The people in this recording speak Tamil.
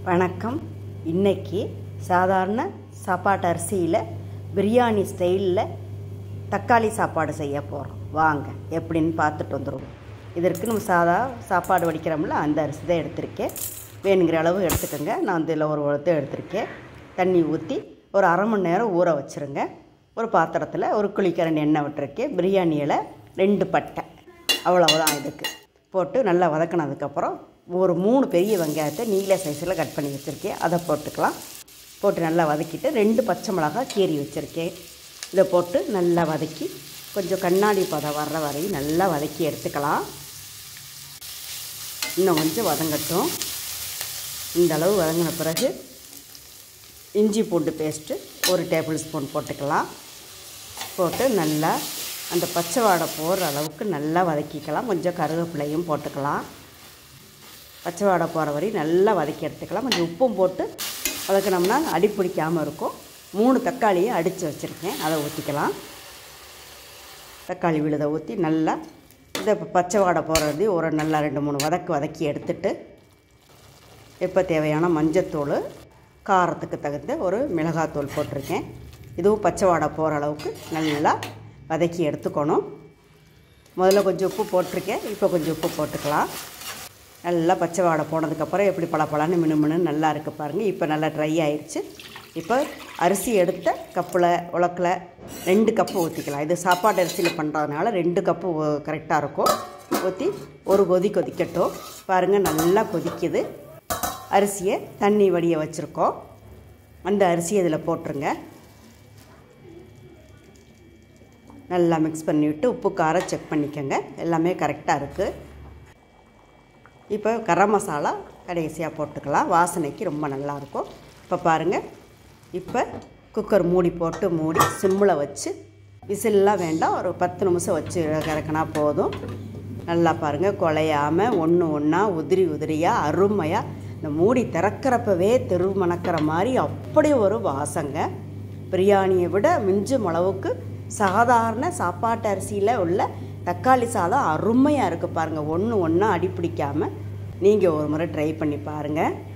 வணக்கம் இன்னைக்கு சாதாரண சாப்பாட்டு அரிசியில் பிரியாணி ஸ்டைலில் தக்காளி சாப்பாடு செய்ய போகிறோம் வாங்க எப்படின்னு பார்த்துட்டு வந்துடுவோம் இதற்கு நம்ம சாதா சாப்பாடு வடிக்கிறோம்ல அந்த அரிசி தான் எடுத்திருக்கேன் வேணுங்கிற அளவு எடுத்துக்கோங்க நான் இதில் ஒரு உலத்தை எடுத்திருக்கேன் தண்ணி ஊற்றி ஒரு அரை மணி நேரம் ஊற வச்சுருங்க ஒரு பாத்திரத்தில் ஒரு குழிக்கரண்டி எண்ணெய் விட்டுருக்கேன் பிரியாணி இலை ரெண்டு பட்டை அவ்வளவுதான் இதுக்கு போட்டு நல்லா வதக்கினதுக்கப்புறம் ஒரு மூணு பெரிய வெங்காயத்தை நீல சைஸில் கட் பண்ணி வச்சுருக்கேன் அதை போட்டுக்கலாம் போட்டு நல்லா வதக்கிட்டு ரெண்டு பச்சை மிளகாய் கீறி வச்சுருக்கேன் இதை போட்டு நல்லா வதக்கி கொஞ்சம் கண்ணாடி பதம் வர்ற வரையும் நல்லா வதக்கி எடுத்துக்கலாம் இன்னும் கொஞ்சம் வதங்கட்டும் இந்த அளவு வதங்கின பிறகு இஞ்சி பூண்டு பேஸ்ட்டு ஒரு டேபிள் ஸ்பூன் போட்டுக்கலாம் போட்டு நல்லா அந்த பச்சை வாடை போகிற அளவுக்கு நல்லா வதக்கிக்கலாம் கொஞ்சம் கருவேப்பிலையும் போட்டுக்கலாம் பச்சை வாடை போகிற வரையும் நல்லா வதக்கி எடுத்துக்கலாம் கொஞ்சம் உப்பும் போட்டு வதக்கினோம்னா அடி பிடிக்காமல் இருக்கும் மூணு தக்காளியை அடித்து வச்சுருக்கேன் அதை ஊற்றிக்கலாம் தக்காளி விழுதை ஊற்றி நல்லா இந்த பச்சை வாடை போகிறது ஒரு நல்லா ரெண்டு மூணு வதக்கு வதக்கி எடுத்துட்டு இப்போ தேவையான மஞ்சத்தூள் காரத்துக்கு தகுந்த ஒரு மிளகாத்தூள் போட்டிருக்கேன் இதுவும் பச்சை வாடை போகிற அளவுக்கு நல்லா வதக்கி எடுத்துக்கணும் முதல்ல கொஞ்சம் உப்பு போட்டிருக்கேன் இப்போ கொஞ்சம் உப்பு போட்டுக்கலாம் நல்லா பச்சை வாடை போனதுக்கப்புறம் எப்படி பளபளன்னு மினுமினு நல்லா இருக்குது பாருங்கள் இப்போ நல்லா ட்ரை ஆயிடுச்சு இப்போ அரிசி எடுத்த கப்பில் உலக்கில் ரெண்டு கப்பு ஊற்றிக்கலாம் இது சாப்பாட்டு அரிசியில் பண்ணுறதுனால ரெண்டு கப்பு கரெக்டாக இருக்கும் ஊற்றி ஒரு கொதி கொதிக்கட்டும் பாருங்கள் நல்லா கொதிக்குது அரிசியை தண்ணி வடிய வச்சுருக்கோம் அந்த அரிசியை இதில் போட்டுருங்க நல்லா மிக்ஸ் பண்ணிவிட்டு உப்பு காரம் செக் பண்ணிக்கோங்க எல்லாமே கரெக்டாக இருக்குது இப்போ கரம் மசாலா கடைசியாக போட்டுக்கலாம் வாசனைக்கு ரொம்ப நல்லாயிருக்கும் இப்போ பாருங்கள் இப்போ குக்கர் மூடி போட்டு மூடி சிம்மில் வச்சு விசில்லாம் வேண்டாம் ஒரு பத்து நிமிஷம் வச்சு இறக்குனா போதும் நல்லா பாருங்கள் குலையாமல் ஒன்று ஒன்றா உதிரி உதிரியாக அருமையாக இந்த மூடி திறக்கிறப்பவே தெரு மணக்கிற மாதிரி அப்படி ஒரு வாசங்க பிரியாணியை விட மிஞ்சும் அளவுக்கு சாதாரண சாப்பாட்டு அரிசியில் உள்ள தக்காளி சாதம் அருமையாக இருக்குது பாருங்கள் ஒன்று ஒன்றா அடிப்பிடிக்காமல் நீங்கள் ஒரு முறை ட்ரை பண்ணி பாருங்கள்